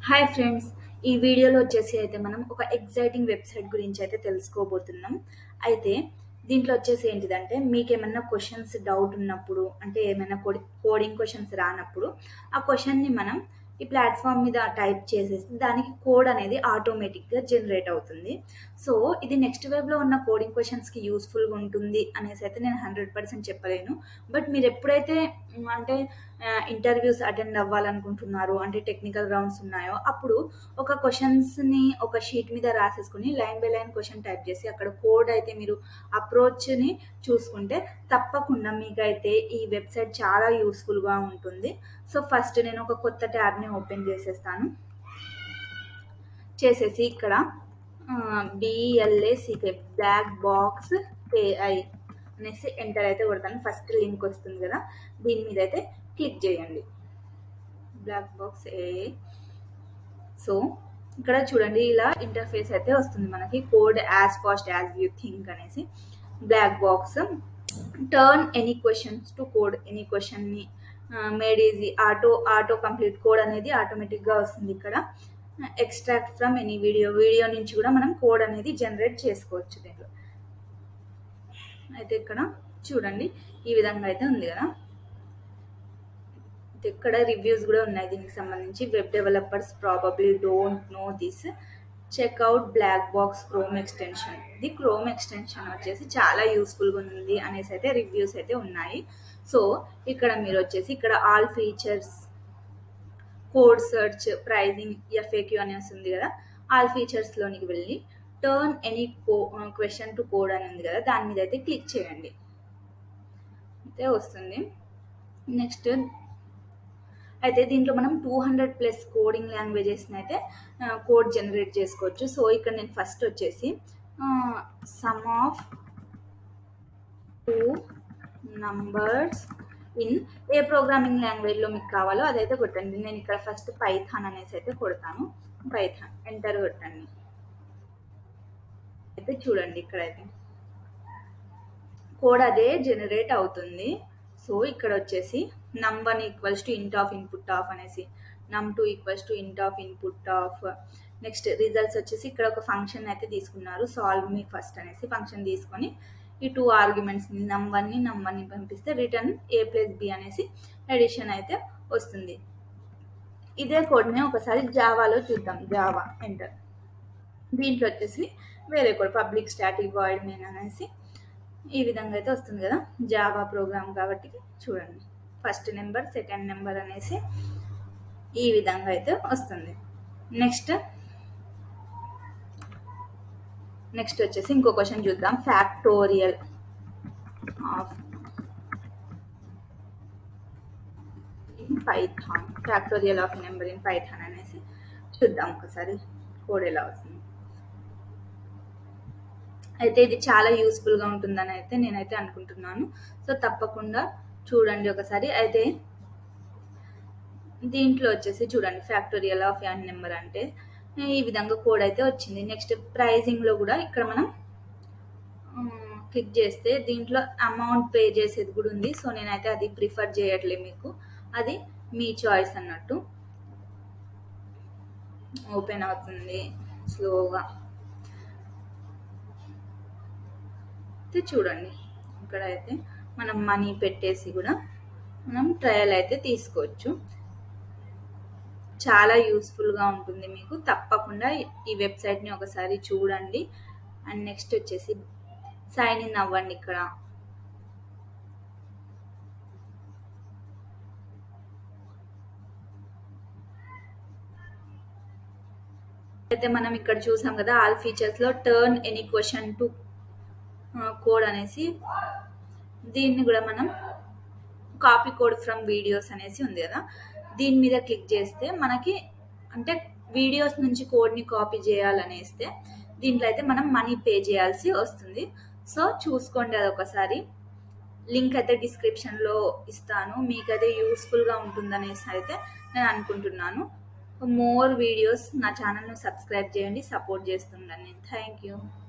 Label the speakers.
Speaker 1: hi friends ఈ వీడియోలో వచ్చేసి అయితే మనం ఒక ఎగ్జైటింగ్ వెబ్సైట్ గురించి అయితే తెలుసుకోబోతున్నాం అయితే దీంట్లో వచ్చేసి ఏంటిదంటే మీకు ఏమైనా క్వశ్చన్స్ డౌట్ ఉన్నప్పుడు అంటే ఏమైనా కోడింగ్ క్వశ్చన్స్ రానప్పుడు ఆ క్వశ్చన్ని మనం ఈ ప్లాట్ఫామ్ మీద టైప్ చేసేసి దానికి కోడ్ అనేది ఆటోమేటిక్గా జనరేట్ అవుతుంది సో ఇది నెక్స్ట్ వెబ్లో ఉన్న కోడింగ్ క్వశ్చన్స్కి యూస్ఫుల్గా ఉంటుంది అనేసి అయితే నేను హండ్రెడ్ పర్సెంట్ చెప్పలేను బట్ మీరు ఎప్పుడైతే మ్, అంటే ఇంటర్వ్యూస్ అటెండ్ అవ్వాలనుకుంటున్నారు అంటే టెక్నికల్ రౌండ్స్ ఉన్నాయో అప్పుడు ఒక క్వశ్చన్స్ని ఒక షీట్ మీద రాసేసుకుని line by line question type చేసి అక్కడ కోడ్ అయితే మీరు అప్రోచ్ని చూసుకుంటే తప్పకుండా మీకైతే ఈ వెబ్సైట్ చాలా యూస్ఫుల్గా ఉంటుంది సో ఫస్ట్ నేను ఒక కొత్త ట్యాబ్ని ఓపెన్ చేసేస్తాను చేసేసి ఇక్కడ బిఎల్ఏసికే బ్లాక్ బాక్స్ ఏఐ అనేసి ఎంటర్ అయితే కొడతాను ఫస్ట్ లింక్ వస్తుంది కదా దీని మీద అయితే క్లిక్ చేయండి బ్లాక్ బాక్స్ ఏఐ సో ఇక్కడ చూడండి ఇలా ఇంటర్ఫేస్ అయితే వస్తుంది మనకి code as fast as you think అనేసి black box turn any questions to code any క్వశ్చన్ని made easy auto auto complete code అనేది ఆటోమేటిక్గా వస్తుంది ఇక్కడ extract from any video video నుంచి కూడా మనం కోడ్ అనేది జనరేట్ చేసుకోవచ్చు దీంట్లో అయితే ఇక్కడ చూడండి ఈ విధంగా అయితే ఉంది కదా అయితే ఇక్కడ రివ్యూస్ కూడా ఉన్నాయి దీనికి సంబంధించి web developers probably don't know this check out black box Chrome extension ఇది క్రోమ్ ఎక్స్టెన్షన్ వచ్చేసి చాలా యూస్ఫుల్గా ఉంది అనేసి అయితే రివ్యూస్ అయితే ఉన్నాయి సో ఇక్కడ మీరు వచ్చేసి ఇక్కడ all features code search pricing FAQ అనేసి ఉంది కదా ఆల్ ఫీచర్స్లోనికి వెళ్ళి turn any co question to code అని ఉంది కదా దాని మీద అయితే క్లిక్ చేయండి అయితే వస్తుంది నెక్స్ట్ అయితే దీంట్లో మనం టూ హండ్రెడ్ ప్లస్ కోడింగ్ లాంగ్వేజెస్ని అయితే కోడ్ జనరేట్ చేసుకోవచ్చు సో ఇక్కడ నేను ఫస్ట్ వచ్చేసి sum of two numbers in a programming లాంగ్వేజ్లో మీకు కావాలో అదైతే కొట్టండి నేను ఇక్కడ ఫస్ట్ పైథాన్ అనేసి అయితే కొడతాను పైథాన్ ఎంటర్ కొట్టండి అయితే చూడండి ఇక్కడైతే కోడ్ అదే జనరేట్ అవుతుంది సో ఇక్కడ వచ్చేసి num one equals to int of input of అనేసి num two equals to int of input of next results వచ్చేసి ఇక్కడ ఒక ఫంక్షన్ అయితే తీసుకున్నారు సాల్వ్ మీ ఫస్ట్ అనేసి ఫంక్షన్ తీసుకొని ఈ టూ ఆర్గ్యుమెంట్స్ని నమ్ వన్ని నమ్ వన్ని పంపిస్తే రిటర్న్ ఏ ప్లస్ బి అనేసి ఎడిషన్ అయితే వస్తుంది ఇదే కోడ్ని ఒకసారి జావాలో చూద్దాం జావా ఎంటర్ దీంట్లో వచ్చేసి వేరే code public static void main అనేసి ఈ విధంగా అయితే వస్తుంది కదా జావా ప్రోగ్రామ్ కాబట్టి చూడండి ఫస్ట్ నెంబర్ సెకండ్ నెంబర్ అనేసి ఈ విధంగా అయితే వస్తుంది నెక్స్ట్ నెక్స్ట్ వచ్చేసి ఇంకో క్వశ్చన్ చూద్దాం factorial of in Python factorial of number in Python అనేసి చూద్దాం ఒకసారి కోడ్ ఎలా వస్తుంది అయితే ఇది చాలా యూస్ఫుల్గా ఉంటుందని అయితే నేనైతే అనుకుంటున్నాను సో తప్పకుండా చూడండి ఒకసారి అయితే దీంట్లో వచ్చేసి చూడండి ఫ్యాక్టోరియల్ ఆఫ్ యాన్ నెంబర్ అంటే ఈ విధంగా కోడ్ అయితే వచ్చింది నెక్స్ట్ ప్రైజింగ్లో కూడా ఇక్కడ మనం క్లిక్ చేస్తే దీంట్లో అమౌంట్ పే చేసేది కూడా ఉంది సో నేనైతే అది ప్రిఫర్ చేయట్లే మీకు అది మీ చాయిస్ అన్నట్టు ఓపెన్ అవుతుంది స్లోగా అయితే చూడండి ఇక్కడ అయితే మనం మనీ పెట్టేసి కూడా మనం ట్రయల్ అయితే తీసుకోవచ్చు చాలా యూస్ఫుల్గా ఉంటుంది మీకు తప్పకుండా ఈ వెబ్సైట్ని ఒకసారి చూడండి అండ్ నెక్స్ట్ వచ్చేసి సైన్ ఇన్ అవ్వండి ఇక్కడ అయితే మనం ఇక్కడ చూసాం కదా ఆల్ ఫీచర్స్లో turn any question to code అనేసి దీన్ని కూడా మనం కాపీ కోడ్ ఫ్రమ్ వీడియోస్ అనేసి ఉంది కదా దీని మీద క్లిక్ చేస్తే మనకి అంటే వీడియోస్ నుంచి కోడ్ని కాపీ చేయాలనేస్తే దీంట్లో అయితే మనం మనీ పే చేయాల్సి వస్తుంది సో చూసుకోండి అది ఒకసారి లింక్ అయితే డిస్క్రిప్షన్లో ఇస్తాను మీకైతే యూస్ఫుల్గా ఉంటుందనేసి అయితే నేను అనుకుంటున్నాను మోర్ వీడియోస్ నా ఛానల్ను సబ్స్క్రైబ్ చేయండి సపోర్ట్ చేస్తుండండి థ్యాంక్ యూ